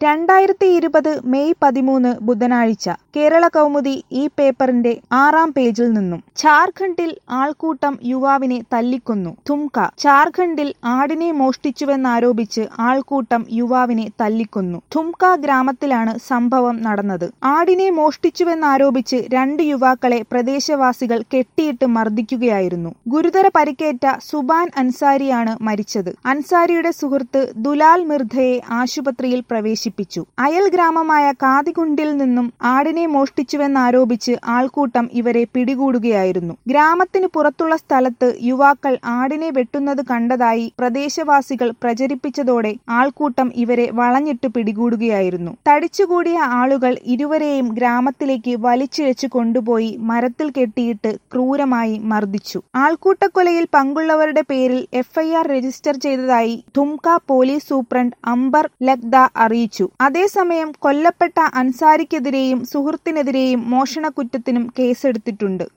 രണ്ടായിരത്തി ഇരുപത് മെയ് പതിമൂന്ന് ബുധനാഴ്ച കേരള കൗമുദി ഈ പേപ്പറിന്റെ ആറാം പേജിൽ നിന്നും ഝാർഖണ്ഡിൽ ആൾക്കൂട്ടം യുവാവിനെ തല്ലിക്കൊന്നു തുംക ഝാർഖണ്ഡിൽ ആടിനെ മോഷ്ടിച്ചുവെന്നാരോപിച്ച് ആൾക്കൂട്ടം യുവാവിനെ തല്ലിക്കൊന്നു തുംക ഗ്രാമത്തിലാണ് സംഭവം നടന്നത് ആടിനെ മോഷ്ടിച്ചുവെന്നാരോപിച്ച് രണ്ട് യുവാക്കളെ പ്രദേശവാസികൾ കെട്ടിയിട്ട് മർദ്ദിക്കുകയായിരുന്നു ഗുരുതര പരിക്കേറ്റ സുബാൻ അൻസാരിയാണ് മരിച്ചത് അൻസാരിയുടെ സുഹൃത്ത് ദുലാൽ മിർധയെ ആശുപത്രിയിൽ പ്രവേശിപ്പിച്ചു അയൽ ഗ്രാമമായ കാതികുണ്ടിൽ നിന്നും ആടിനെ മോഷ്ടിച്ചുവെന്നാരോപിച്ച് ആൾക്കൂട്ടം ഇവരെ പിടികൂടുകയായിരുന്നു ഗ്രാമത്തിന് പുറത്തുള്ള സ്ഥലത്ത് യുവാക്കൾ ആടിനെ വെട്ടുന്നത് കണ്ടതായി പ്രദേശവാസികൾ പ്രചരിപ്പിച്ചതോടെ ആൾക്കൂട്ടം ഇവരെ വളഞ്ഞിട്ട് പിടികൂടുകയായിരുന്നു തടിച്ചുകൂടിയ ആളുകൾ ഇരുവരെയും ഗ്രാമത്തിലേക്ക് വലിച്ചിഴച്ചു കൊണ്ടുപോയി മരത്തിൽ കെട്ടിയിട്ട് ക്രൂരമായി മർദ്ദിച്ചു ആൾക്കൂട്ടക്കൊലയിൽ പങ്കുള്ളവരുടെ പേരിൽ എഫ്ഐആർ രജിസ്റ്റർ ചെയ്തതായി ധുംക പോലീസ് സൂപ്രണ്ട് അംബർ ലഗ്ദ അറിയിച്ചു അതേസമയം കൊല്ലപ്പെട്ട അൻസാരിക്കെതിരെയും സുഹൃത്തിനെതിരെയും മോഷണക്കുറ്റത്തിനും കേസെടുത്തിട്ടുണ്ട്